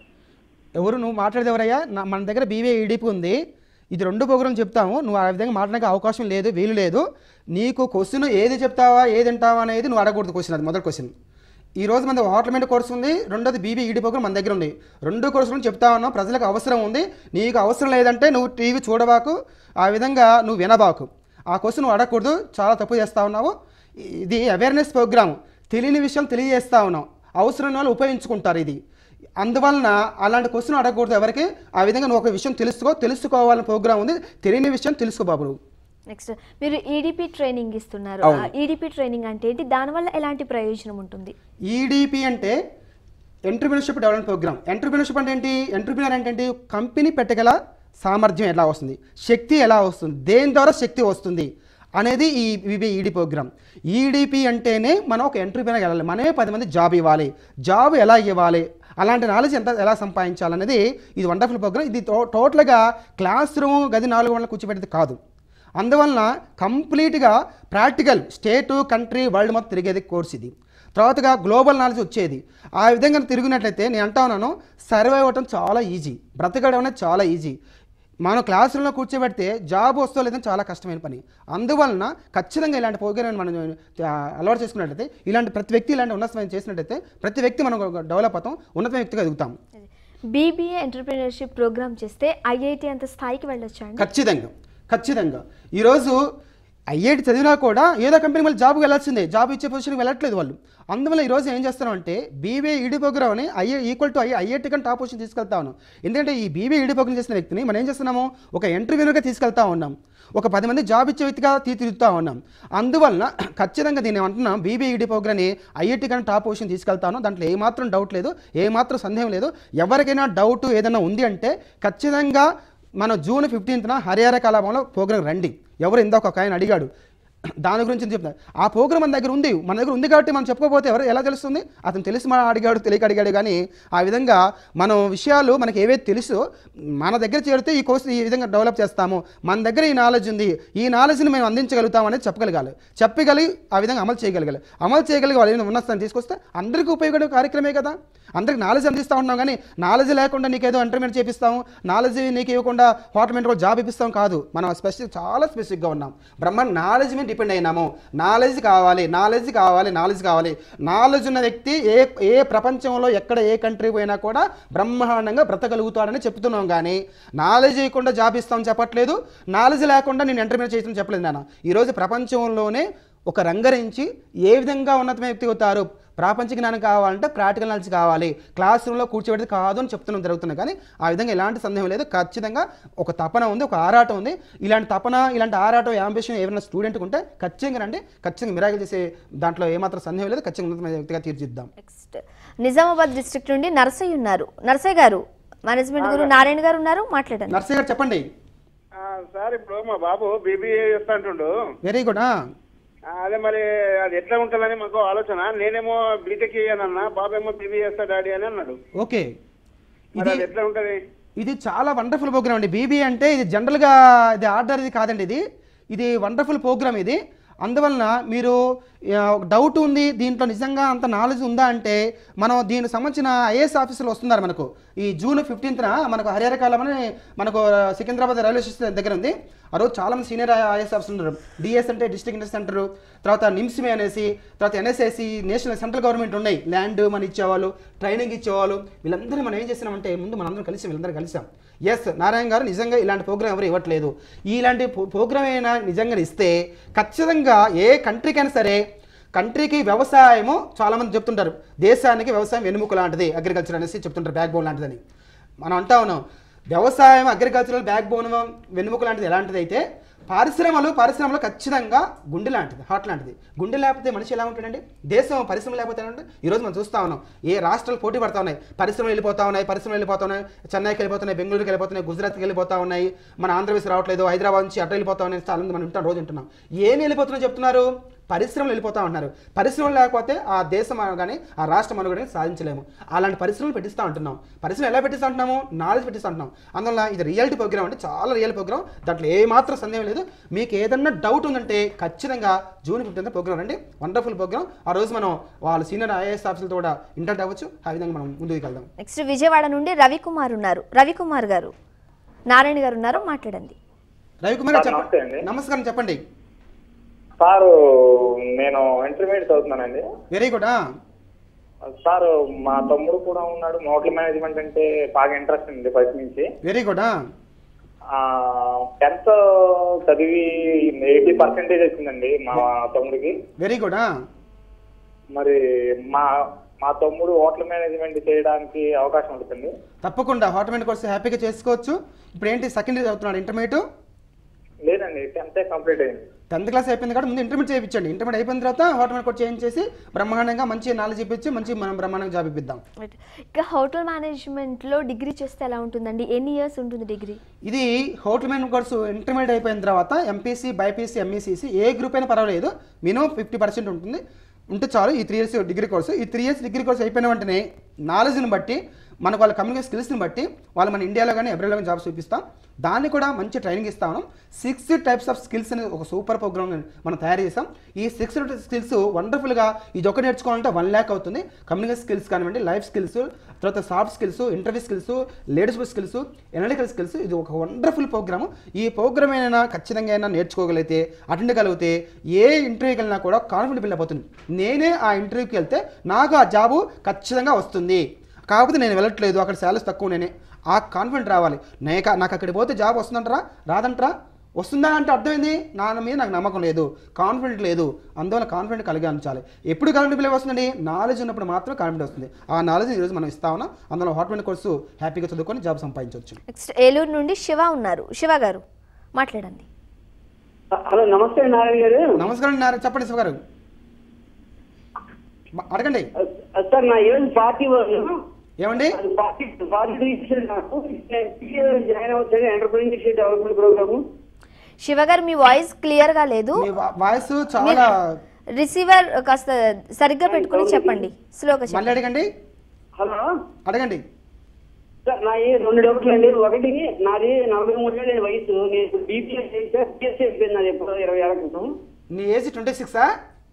ఎవరు నువ్వు మాట్లాడేది ఎవరయ్యా నా- మన దగ్గర బీవే ఈడీపీ ఉంది ఇది రెండు ప్రోగ్రాం చెప్తాము నువ్వు ఆ విధంగా మాట్లాడడానికి అవకాశం లేదు వీలు లేదు నీకు క్వశ్చన్ ఏది చెప్తావా ఏది వింటావా అనేది నువ్వు అడగకూడదు క్వశ్చన్ అది మొదటి క్వశ్చన్ ఈ రోజు మన హోటల్ మీద కోర్స్ ఉంది రెండోది బీబీ ఈడీ ప్రోగ్రామ్ మన దగ్గర ఉంది రెండు కోర్సులు చెప్తా ఉన్నాం ప్రజలకు అవసరం ఉంది నీకు అవసరం లేదంటే నువ్వు టీవీ చూడబాకు ఆ విధంగా నువ్వు వినబాకు ఆ క్వశ్చన్ నువ్వు అడగకూడదు చాలా తప్పు చేస్తా ఉన్నావు ఇది అవేర్నెస్ ప్రోగ్రామ్ తెలియని విషయం తెలియజేస్తా ఉన్నాం అవసరం ఉన్న వాళ్ళు ఉపయోగించుకుంటారు ఇది అందువలన అలాంటి క్వశ్చన్ అడగకూడదు ఎవరికి ఆ విధంగా నువ్వు ఒక విషయం తెలుసుకో తెలుసుకోవాలని ప్రోగ్రామ్ ఉంది తెలియని విషయం తెలుసుకో బాబు నువ్వు. నెక్స్ట్ మీరు ఈడిపి ట్రైనింగ్ ఇస్తున్నారు అవును. ఈడిపి ట్రైనింగ్ అంటే ఏంటి దానివల్ల ఎలాంటి ప్రయోజనం ఉంటుంది ఈడీపీ అంటే ఎంటర్ప్రినర్షిప్ డెవలప్మెంట్ ప్రోగ్రామ్ ఎంటర్ప్రినర్షిప్ అంటే ఏంటి ఎంటర్ప్రినర్ అంటే ఏంటి కంపెనీ పెట్టగల సామర్థ్యం ఎలా వస్తుంది శక్తి ఎలా వస్తుంది దేని ద్వారా శక్తి వస్తుంది అనేది ఈ ఇవి ఈడీ ప్రోగ్రామ్ ఈడీపీ అంటేనే మనం ఒక ఎంటర్ప్రినర్ వెళ్ళాలి మనమే పది మంది జాబ్ ఇవ్వాలి జాబ్ ఎలా ఇవ్వాలి అలాంటి నాలెడ్జ్ ఎంత ఎలా సంపాదించాలనేది ఇది వండర్ఫుల్ ప్రోగ్రామ్ ఇది టో- టోటల్గా క్లాస్ రూమ్ గది నాలుగు వందలు కూర్చోబెట్టేది కాదు అందువలన కంప్లీట్గా ప్రాక్టికల్ స్టేటు కంట్రీ వరల్డ్ మొత్తం తిరిగేది కోర్స్ ఇది తర్వాతగా గ్లోబల్ నాలెడ్జ్ వచ్చేది ఆ విధంగా తిరిగినట్లయితే నేను అంటా ఉన్నాను సర్వే అవ్వటం చాలా ఈజీ బ్రతకడం అనేది చాలా ఈజీ మనం క్లాస్ రూమ్లో కూర్చోబెడితే జాబ్ వస్తో లేదని చాలా కష్టమైన పని అందువలన ఖచ్చితంగా ఇలాంటి ప్రోగ్రామ్ మనం ఆ, అలవాటు చేసుకున్నట్లయితే ఇలాంటి ప్రతి వ్యక్తి ఇలాంటి ఉన్నతమైన చేసినట్లయితే ప్రతి వ్యక్తి మనం డెవలప్ అవుతాం ఉన్నత వ్యక్తిగా ఎదుగుతాం బీబీఏ ఎంటర్ప్రినర్షిప్ ప్రోగ్రామ్ చేస్తే ఐఐటి అంత స్థాయికి వెళ్ళొచ్చా అండి ఖచ్చితంగా ఖచ్చితంగా ఈరోజు ఐఐటి చదివినా కూడా ఏదో కంపెనీ మళ్ళీ జాబ్కి వెళ్ళాల్సిందే జాబ్ ఇచ్చే పొజిషన్కి వెళ్ళట్లేదు వాళ్ళు అందువల్ల ఈరోజు ఏం చేస్తున్నాం అంటే బీబీఏ ఈడీ ప్రోగ్రామ్ అని IA equal to I IIT కన్నా టాప్ పొజిషన్ తీసుకెళ్తా ఉన్నాం ఎందుకంటే ఈ బీబీఏ ఈడీ ప్రోగ్రామ్ చేసిన వ్యక్తిని మనం ఏం చేస్తున్నాము ఒక ఇంటర్వ్యూగా తీసుకెళ్తా ఉన్నాం ఒక పది మంది జాబ్ ఇచ్చే వ్యక్తిగా తీర్చిదిద్దుతా ఉన్నాం అందువలన ఖచ్చితంగా దీన్ని ఏమంటున్నాం బీబీఏ ఈడీ ప్రోగ్రామ్ని ఐఐటి కన్నా టాప్ పొజిషన్ తీసుకెళ్తాను దాంట్లో ఏమాత్రం డౌట్ లేదు ఏమాత్రం సందేహం లేదు ఎవరికైనా డౌట్ ఏదైనా ఉంది అంటే ఖచ్చితంగా మనం జూన్ ఫిఫ్టీన్త్న హరియారా కలాపంలో ప్రోగ్రాం రండి ఎవరు ఇందాక ఒక ఆయన అడిగాడు దాని గురించి చెప్తాను ఆ ప్రోగ్రామ్ మన దగ్గర ఉంది మన దగ్గర ఉంది కాబట్టి మనం చెప్పుకోకపోతే ఎవరు ఎలా తెలుస్తుంది అతను తెలిసి మన అడిగాడు తెలియక అడిగాడు కానీ ఆ విధంగా మనం విషయాలు మనకి ఏవైతే తెలుసో మన దగ్గర చేరితే ఈ కోర్సు ఈ విధంగా డెవలప్ చేస్తాము మన దగ్గర ఈ నాలెడ్జ్ ఉంది ఈ నాలెడ్జ్ని మేము అందించగలుగుతాం అనేది చెప్పగలగాలి చెప్పగలిగి ఆ విధంగా అమలు చేయగలగాలి అమలు చేయగలిగి వాళ్ళు ఏమైనా ఉన్న స్థానం తీసుకొస్తే అందరికీ ఉపయోగపడే కార్యక్రమే కదా అందరికి నాలెడ్జ్ అందిస్తూ ఉన్నాం కానీ నాలెడ్జ్ లేకుండా నీకేదో ఇంటర్మీడియట్ చేపిస్తాము నాలెడ్జ్ నీకు ఇవ్వకుండా హోటల్ కూడా జాబ్ ఇప్పిస్తాం కాదు మనం స్పెసిఫిక్ చాలా స్పెసిఫిక్గా ఉన్నాం బ్రహ్మ నాలెడ్జ్ మీద డిపెండ్ అయినాము నాలెడ్జ్ కావాలి నాలెడ్జ్ కావాలి నాలెడ్జ్ కావాలి నాలెడ్జ్ ఉన్న వ్యక్తి ఏ ఏ ప్రపంచంలో ఎక్కడ ఏ కంట్రీ పోయినా కూడా బ్రహ్మాండంగా బ్రతకగలుగుతాడని చెప్తున్నాం కానీ నాలెడ్జ్ ఇవ్వకుండా జాబ్ ఇస్తామని చెప్పట్లేదు నాలెడ్జ్ లేకుండా నేను ఇంటర్మీడియట్ చేయడం చెప్పలేదు నాన్న ఈరోజు ప్రపంచంలోనే ఒక రంగరించి ఏ విధంగా ఉన్నతమైన వ్యక్తి అవుతారు ప్రాపంచిక జ్ఞానం కావాలంటే ప్రాక్టికల్ నాలెడ్జ్ కావాలి క్లాస్ రూమ్లో కూర్చోబెడితే కాదు అని చెప్తున్నాం జరుగుతుంది కానీ ఆ విధంగా ఎలాంటి సందేహం లేదు ఖచ్చితంగా ఒక తపన ఉంది ఒక ఆరాటం ఉంది ఇలాంటి తపన ఇలాంటి ఆరాటం యాంబిషన్ ఏమైనా స్టూడెంట్కి ఉంటే ఖచ్చితంగా రండి ఖచ్చితంగా మిరాకిల్ చేసే దాంట్లో ఏమాత్రం సందేహం లేదు ఖచ్చితంగా ఉన్నతమైన వ్యక్తిగా తీర్చిద్దాం నెక్స్ట్ నిజామాబాద్ డిస్ట్రిక్ట్ నుండి నరసయ్య ఉన్నారు నరసయ్య గారు మేనేజ్మెంట్ గురు నారాయణ గారు ఉన్నారు మాట్లాడండి నర్సయ్య గారు చెప్పండి సార్ ఇప్పుడు మా బాబు బీబీఏ చేస్తా అంటుండు వెరీ గుడ్ ఆ, అదే మరి అది ఎట్లా ఉంటుందని మాకు ఆలోచన నేనేమో బీటెక్ చేయనన్నా బాబు ఏమో బీబీ చేస్తా డాడీ అని అన్నాడు ఓకే మరి అది ఎట్లా ఉంటది ఇది చాలా వండర్ఫుల్ ప్రోగ్రామ్ అండి బీబీ అంటే ఇది జనరల్గా ఇది ఆర్డర్ ఇది కాదండి ఇది ఇది వండర్ఫుల్ ప్రోగ్రామ్ ఇది అందువలన మీరు ఆ, ఒక డౌట్ ఉంది దీంట్లో నిజంగా అంత నాలెడ్జ్ ఉందా అంటే మనం దీనికి సంబంధించిన ఐఏఎస్ ఆఫీసులు వస్తున్నారు మనకు ఈ జూన్ ఫిఫ్టీన్త్న మనకు హరియారా కాలం అని మనకు సికింద్రాబాద్ రైల్వే స్టేషన్ దగ్గర ఉంది ఆ రోజు చాలా మంది సీనియర్ ఐఏఎస్ ఆఫీసర్లు ఉన్నారు డిఎస్ అంటే డిస్ట్రిక్ట్ ఇండస్ట్రీ సెంటర్ తర్వాత నిమ్స్మే అనేసి తర్వాత ఎన్ఎస్ఎస్సి నేషనల్ సెంట్రల్ గవర్నమెంట్ ఉన్నాయి ల్యాండ్ మన ఇచ్చేవాళ్ళు ట్రైనింగ్ ఇచ్చేవాళ్ళు వీళ్ళందరూ మనం ఏం చేసినామంటే ముందు మనందరం కలిసి వీళ్ళందరూ కలిసాం ఎస్ నారాయణ గారు నిజంగా ఇలాంటి ప్రోగ్రామ్ ఎవరు ఇవ్వట్లేదు ఇలాంటి ప్రోగ్రామ్ అయినా నిజంగా ఇస్తే ఖచ్చితంగా ఏ కంట్రీకైనా సరే కంట్రీకి వ్యవసాయము చాలామంది చెప్తుంటారు దేశానికి వ్యవసాయం వెనుముక లాంటిది అగ్రికల్చర్ అనేసి చెప్తుంటారు బ్యాక్ బోన్ లాంటిదని మనం అంటా ఉన్నాం వ్యవసాయం అగ్రికల్చరల్ బ్యాక్ బోన్ వెనుముక లాంటిది ఎలాంటిది అయితే పరిశ్రమలు పరిశ్రమలు ఖచ్చితంగా గుండె లాంటిది హార్ట్ లాంటిది గుండె లేకపోతే మనిషి ఎలా ఉంటాడండి దేశం పరిశ్రమ లేకపోతే ఎలా ఉంటుంది ఈరోజు మనం చూస్తా ఉన్నాం ఏ రాష్ట్రాలు పోటీ పడతా ఉన్నాయి పరిశ్రమలు వెళ్ళిపోతా ఉన్నాయి పరిశ్రమలు వెళ్ళిపోతా ఉన్నాయి చెన్నైకి వెళ్ళిపోతున్నాయి బెంగళూరుకి వెళ్ళిపోతున్నాయి గుజరాత్కి వెళ్ళిపోతా ఉన్నాయి మన ఆంధ్రప్రదేశ్ రావట్లేదు హైదరాబాద్ నుంచి అటు వెళ్ళిపోతా ఉన్నాయి చాలా మంది మనం వింటాం రోజు వింటున్నాం ఏమి వెళ్ళిపోతున్నాయో చెప్తున్నారు పరిశ్రమలు వెళ్ళిపోతా ఉన్నారు పరిశ్రమలు లేకపోతే ఆ దేశం కానీ ఆ రాష్ట్రం అనుగుణంగా సాధించలేము అలాంటి పరిశ్రమలు పెట్టిస్తూ ఉంటున్నాం పరిశ్రమలు ఎలా పెట్టిస్తూ ఉంటున్నాము నాలెడ్జ్ పెట్టిస్తూ ఉంటున్నాం అందువల్ల ఇది రియాలిటీ ప్రోగ్రామ్ అంటే చాలా రియల్ ప్రోగ్రామ్ దాంట్లో ఏ మాత్రం సందేహం లేదు మీకు ఏదన్నా డౌట్ ఉందంటే ఖచ్చితంగా జూన్ ఫిఫ్టీన్త్ ప్రోగ్రామ్ అండి వండర్ఫుల్ ప్రోగ్రామ్ ఆ రోజు మనం వాళ్ళ సీనియర్ ఐఏఎస్ ఆఫీసులతో కూడా ఇంటర్ట్ అవ్వచ్చు ఆ విధంగా మనం ముందుకు వెళ్దాం నెక్స్ట్ విజయవాడ నుండి రవికుమార్ ఉన్నారు రవికుమార్ గారు నారాయణ గారు ఉన్నారు మాట్లాడండి రవికుమార్ గారు సార్, నమస్తే అండి. చెప్పండి నమస్కారం చెప్పండి సార్ నేను ఇంటర్మీడియట్ చదువుతున్నానండి వెరీ గుడ్ సార్ మా తమ్ముడు కూడా ఉన్నాడు హోటల్ మేనేజ్మెంట్ అంటే బాగా ఇంట్రెస్ట్ ఉంది ఫస్ట్ నుంచి వెరీ గుడ్ టెన్త్ చదివి ఎయిటీ పర్సెంటేజ్ వచ్చిందండి మా తమ్ముడికి వెరీ గుడ్ మరి మా మా తమ్ముడు హోటల్ మేనేజ్మెంట్ చేయడానికి అవకాశం ఉంటుంది తప్పకుండా హార్ట్మెంట్ కోర్స్ హ్యాపీగా చేసుకోవచ్చు ఇప్పుడు ఏంటి సెకండ్ ఇయర్ చదువుతున్నాడు ఇంటర్మీడియట్ లేదండి టెన్త్ కంప్లీట్ అయింది టెన్త్ క్లాస్ అయిపోయింది కాబట్టి ముందు ఇంటర్మీడియట్ చేయించండి ఇంటర్మీడియట్ అయిపోయిన తర్వాత హార్ట్మెంట్ కోర్స్ చేయించేసి బ్రహ్మాండంగా మంచి నాలెడ్జ్ ఇప్పించి మంచి మనం బ్రహ్మాండంగా జాబ్ ఇప్పిద్దాం Right. ఇక హోటల్ మేనేజ్మెంట్లో డిగ్రీ చేస్తే ఎలా ఉంటుందండి ఎన్ని ఇయర్స్ ఉంటుంది డిగ్రీ ఇది హోటల్ మేనేజ్మెంట్ కోర్సు ఇంటర్మీడియట్ అయిపోయిన తర్వాత ఎంపీసీ బైపీసీ ఎంఈసీసీ ఏ గ్రూప్ అయినా పర్వాలేదు మినిమం ఫిఫ్టీ పర్సెంట్ ఉంటుంది ఉంటే చాలు ఈ త్రీ ఇయర్స్ డిగ్రీ కోర్సు ఈ త్రీ ఇయర్స్ డిగ్రీ కోర్స్ అయిపోయిన వెంటనే నాలెడ్జ్ని బట్టి మనకు వాళ్ళ కమ్యూనికేషన్ స్కిల్స్ని బట్టి వాళ్ళు మన ఇండియాలో కానీ ఎబ్రాడ్లో కానీ జాబ్స్ చూపిస్తాం దాన్ని కూడా మంచి ట్రైనింగ్ ఇస్తా ఉన్నాం సిక్స్ టైప్స్ ఆఫ్ స్కిల్స్ అనేది ఒక సూపర్ ప్రోగ్రామ్ మనం తయారు చేసాం ఈ సిక్స్ స్కిల్స్ వండర్ఫుల్గా ఇది ఒకటి నేర్చుకోవాలంటే వన్ ల్యాక్ అవుతుంది కమ్యూనికేషన్ స్కిల్స్ కానివ్వండి లైఫ్ స్కిల్స్ తర్వాత soft skills interview skills leadership skills analytical skills ఇది ఒక వండర్ఫుల్ ప్రోగ్రామ్ ఈ ప్రోగ్రామ్ అయినా ఖచ్చితంగా అయినా నేర్చుకోగలిగితే అటెండ్ కలిగితే ఏ ఇంటర్వ్యూకి వెళ్ళినా కూడా కాన్ఫిడెంట్ బిల్డ్ అయిపోతుంది నేనే ఆ ఇంటర్వ్యూకి వెళ్తే నాకు ఆ జాబు ఖచ్చితంగా వస్తుంది కాకపోతే నేను వెళ్ళట్లేదు అక్కడ శాలరీస్ తక్కువ నేనే ఆ కాన్ఫిడెంట్ రావాలి నేక నాకు అక్కడికి పోతే జాబ్ వస్తుందంటారా రాదంటారా వస్తుందా అంటే అర్థమైంది నా మీద నాకు నమ్మకం లేదు కాన్ఫిడెంట్ లేదు అందువల్ల కాన్ఫిడెంట్ కలిగి ఉంచాలి ఎప్పుడు కాన్ఫిడెంట్ బిల్ వస్తుందండి నాలెడ్జ్ ఉన్నప్పుడు మాత్రం కాన్ఫిడెంట్ వస్తుంది ఆ నాలెడ్జ్ ఈరోజు మనం ఇస్తా ఉన్నాం అందులో హాట్మెంట్ కోర్సు హ్యాపీగా చదువుకొని జాబ్ సంపాదించవచ్చు నెక్స్ట్ ఏలూరు నుండి శివ ఉన్నారు శివ గారు మాట్లాడండి హలో నమస్తే నారాయణ గారు నమస్కారం నారాయణ చెప్పండి శివ గారు బ- అడగండి సార్ నా ఏజ్ ఫార్టీ వన్ ఏమండి అది ఫార్టీ ఫార్టీ ఇచ్చారు నాకు జాయిన్ అవుతుంది ఎంటర్ప్రీనియర్షిప్ డెవలప్మెంట్ ప్రోగ్రాము శివ గారు మీ వాయిస్ క్లియర్ గా లేదు మీ వా- వాయిస్ చాలా రిసీవర్ కాస్త సరిగ్గా పెట్టుకుని చెప్పండి స్లోగా మళ్ళీ చెప్పండి అడగండి హలో అడగండి సార్ నా రెండు డౌట్లు అండి ఒకటి నాది నలభై మూడు ఏళ్ళ వయసు నేను బీపీఎస్ చేసా బీఎస్సీ అయిపోయింది నాది ఎప్పుడో ఇరవై ఏళ్ళ క్రితం నీ ఏజ్ ట్వంటీ సిక్సా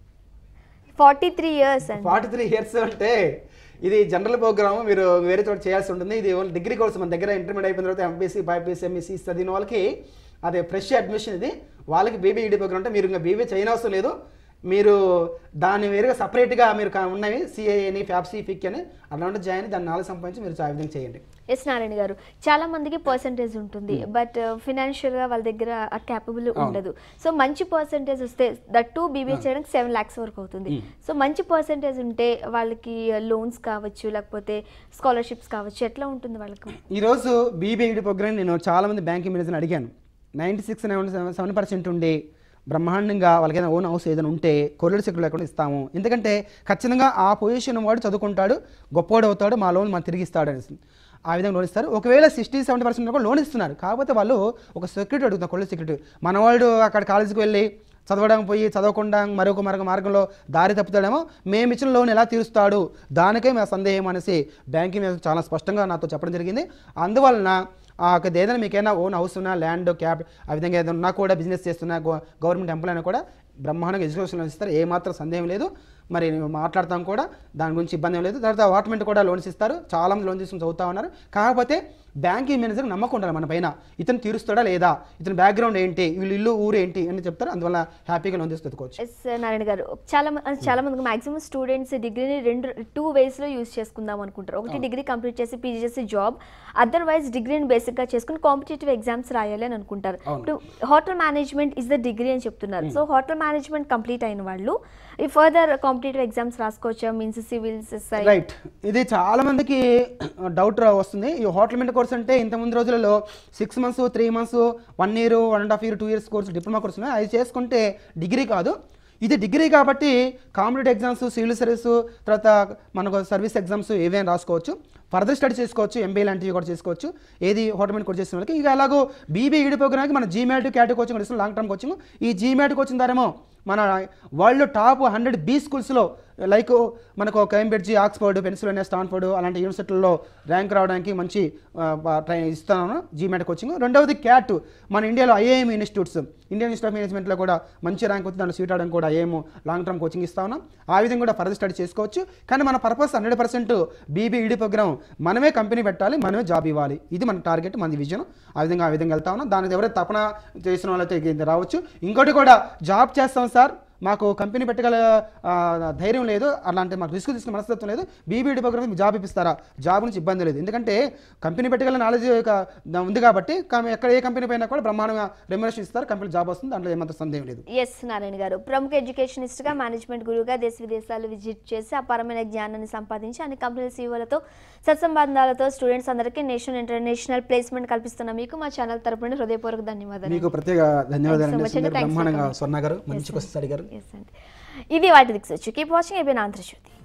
ఫార్టీ త్రీ ఇయర్స్ అండి ఫార్టీ త్రీ ఇయర్స్ అంటే ఇది జనరల్ ప్రోగ్రామ్ మీరు వేరే చోట చేయాల్సి ఉంటుంది ఇది ఓన్లీ డిగ్రీ కోర్స్ మన దగ్గర ఇంటర్మీడియట్ అయిపోయిన తర్వాత ఎంపీసీ బైపీసీ ఎంఈసీ చదివిన వాళ్ళకి అదే ఫ్రెష్ అడ్మిషన్ ఇది వాళ్ళకి బీబీ ఈడీ ప్రోగ్రామ్ అంటే మీరు ఇంకా బీబీ చేయనవసరం లేదు మీరు దాన్ని వేరుగా సపరేట్గా మీరు కా- ఉన్నవి సిఏని ఫ్యాప్సీ ఫిక్ అని అలాంటి జాయిన్ దాన్ని నాలుగు సంపాదించి మీరు ఆ విధంగా చేయండి ఎస్ నారాయణ గారు చాలా మందికి పర్సంటేజ్ ఉంటుంది బట్ ఫినాన్షియల్ గా వాళ్ళ దగ్గర ఆ క్యాపబుల్ ఉండదు సో మంచి పర్సంటేజ్ వస్తే దట్ టు బీబీఏ చేయడానికి సెవెన్ లాక్స్ వరకు అవుతుంది సో మంచి పర్సంటేజ్ ఉంటే వాళ్ళకి లోన్స్ కావచ్చు లేకపోతే స్కాలర్షిప్స్ కావచ్చు ఎట్లా ఉంటుంది వాళ్ళకి ఈరోజు బీబీఈడి ప్రోగ్రామ్ నేను చాలామంది బ్యాంకింగ్ మేనేజర్ని అడిగాను నైంటీ సిక్స్ సెవెన్ పర్సెంట్ ఉండి బ్రహ్మాండంగా వాళ్ళకి ఏదైనా ఓన్ హౌస్ ఏదైనా ఉంటే కొల్లుడు సెక్టర్ లేకుండా ఇస్తాము ఎందుకంటే ఖచ్చితంగా ఆ పొజిషన్ వాడు చదువుకుంటాడు గొప్పవాడు అవుతాడు మా లోన్ మనం తిరిగి ఇస్తాడు అనేసి ఆ విధంగా లోన్ ఇస్తారు ఒకవేళ సిక్స్టీ సెవెంటీ పర్సెంట్ కూడా లోన్ ఇస్తున్నారు కాకపోతే వాళ్ళు ఒక సెక్యూరిటీ అడుగుతారు కొల్లు సెక్యూరిటీ మన వాళ్ళు అక్కడ కాలేజీకి వెళ్ళి చదవడం పోయి చదవకుండా మరొక మరొక మార్గంలో దారి తప్పుతాడేమో మేము ఇచ్చిన లోన్ ఎలా తీరుస్తాడు దానికే మా సందేహం అనేసి బ్యాంకింగ్ మీద చాలా స్పష్టంగా నాతో చెప్పడం జరిగింది అందువలన ఆ యొక్క ఏదైనా మీకు ఏదైనా ఓన్ హౌస్ ఉన్నా ల్యాండ్ క్యాప్ ఆ విధంగా ఏదైనా ఉన్నా కూడా బిజినెస్ చేస్తున్నా గవ- గవర్నమెంట్ ఎంప్లాయ్ అయినా కూడా బ్రహ్మాండంగా ఎడ్యుకేషన్ లోన్స్ ఇస్తారు ఏమాత్రం సందేహం లేదు మరి నేను మాట్లాడతాం కూడా దాని గురించి ఇబ్బంది ఏం లేదు తర్వాత అపార్ట్మెంట్ కూడా లోన్స్ ఇస్తారు చాలా మంది లోన్ తీసుకుని చదువుతా ఉన్నారు కాకపోతే బ్యాంకింగ్ మేనేజర్ నమ్మకం ఉండాలి మన పైన ఇతను తీరుస్తాడా లేదా ఇతని బ్యాక్గ్రౌండ్ ఏంటి వీళ్ళు ఇల్లు ఊరు ఏంటి అని చెప్తారు అందువల్ల హ్యాపీగా లోన్ తీసుకు తెచ్చుకోవచ్చు ఎస్ నారాయణ గారు చాలా మ- చాలా మందికి మాక్సిమం స్టూడెంట్స్ డిగ్రీని రెండు టూ వేస్లో యూజ్ చేసుకుందాం అనుకుంటారు ఒకటి డిగ్రీ కంప్లీట్ చేసి పీజీ చేసి జాబ్ అదర్వైజ్ డిగ్రీని బేసిక్గా చేసుకుని కాంపిటేటివ్ ఎగ్జామ్స్ రాయాలి అని అనుకుంటారు ఇప్పుడు hotel management is the degree అని చెప్తున్నారు సో హోటల్ మేనేజ్మెంట్ కంప్లీట్ అయిన వాళ్ళు ఈ ఫర్దర్ కాంపిటేటివ్ ఎగ్జామ్స్ రాసుకోవచ్చా మీన్స్ సివిల్స్ ఎస్ఐ రైట్ ఇది చాలా మందికి డౌట్ వస్తుంది ఈ హోటల్ మెంట్ కోర్స్ అంటే ఇంతకుముందు రోజులలో six months three months one year one and half year two years course diploma course ఉన్నాయి అది చేసుకుంటే డిగ్రీ కాదు ఇది డిగ్రీ కాబట్టి కాంపిటేటివ్ ఎగ్జామ్స్ సివిల్ సర్వీస్ తర్వాత మనకు సర్వీస్ ఎగ్జామ్స్ ఏవైనా రాసుకోవచ్చు ఫర్దర్ స్టడీ చేసుకోవచ్చు ఎంబీఏ లాంటివి కూడా చేసుకోవచ్చు ఏది హోటల్ మెంట్ కోర్స్ చేసిన వాళ్ళకి ఇక ఎలాగో బీబీ ఈడి ప్రోగ్రామ్కి మన జీమాట్ క్యాట్ కోచింగ్ కూడా ఇస్తున్నాం లాంగ్ టర్మ్ కోచింగ్ ఈ జీమాట్ కోచింగ్ ద్వారేమో మన వరల్డ్ టాప్ హండ్రెడ్ బీ స్కూల్స్లో లైక్ మనకు కేంబ్రిడ్జి ఆక్స్ఫర్డ్ పెన్సిల్వేనియా స్టాన్ఫర్డ్ అలాంటి యూనివర్సిటీల్లో ర్యాంక్ రావడానికి మంచి ట్రైన్ ఇస్తున్నాను జీమాట్ కోచింగ్ రెండవది క్యాట్ మన ఇండియాలో IIM institutes Indian institute of మేనేజ్మెంట్లో కూడా మంచి ర్యాంక్ వచ్చి దాంట్లో సీట్ అవడానికి కూడా ఐఏఎం లాంగ్ టర్మ్ కోచింగ్ ఇస్తా ఉన్నాం ఆ విధంగా కూడా ఫర్దర్ స్టడీ చేసుకోవచ్చు కానీ మన purpose hundred percent BB ED program మనమే కంపెనీ పెట్టాలి మనమే జాబ్ ఇవ్వాలి ఇది మన టార్గెట్ మన విజన్ ఆ విధంగా ఆ విధంగా వెళ్తా ఉన్నాం దానికి ఎవరైతే తపన చేసిన వాళ్ళైతే ఇది రావచ్చు ఇంకోటి కూడా జాబ్ చేస్తాం సార్ మాకు కంపెనీ పెట్టగల ఆ, ధైర్యం లేదు అలాంటి మాకు రిస్క్ తీసుకునే మనస్తత్వం లేదు బీబీడీ ప్రోగ్రామ్ మీకు జాబ్ ఇప్పిస్తారా జాబ్ నుంచి ఇబ్బంది లేదు ఎందుకంటే కంపెనీ పెట్టగల నాలెడ్జ్ ఉంది కాబట్టి కం- ఎక్కడ ఏ కంపెనీ పైన కూడా బ్రహ్మాండంగా రెమ్యునేషన్ ఇస్తారు కంపెనీ జాబ్ వస్తుంది దాంట్లో ఏమాత్రం సందేహం లేదు ఎస్ నారాయణ గారు ప్రముఖ ఎడ్యుకేషనిస్ట్గా మేనేజ్మెంట్ గురువుగా దేశ విదేశాలు విజిట్ చేసి అపారమైన జ్ఞానాన్ని సంపాదించి అన్ని కంపెనీల సీఓలతో సత్సంబంధాలతో స్టూడెంట్స్ అందరికీ నేషనల్ ఇంటర్నేషనల్ ప్లేస్మెంట్ కల్పిస్తున్న మీకు మా ఛానల్ తరపున హృదయపూర్వక ధన్యవాదాలు మీకు ప్రత్యేక ధన్యవాదాలు Thanks so much అండి అండి. Thanks for బ్రహ్మాండంగా coming. స్వర్ణ గారు మంచి క్వశ్చన్స్ అడిగారు Yes అండి ఇది వాటి దిక్స్ వచ్చి కీప్ వాచింగ్ అయిపోయిన ఆంధ్రజ్యోతి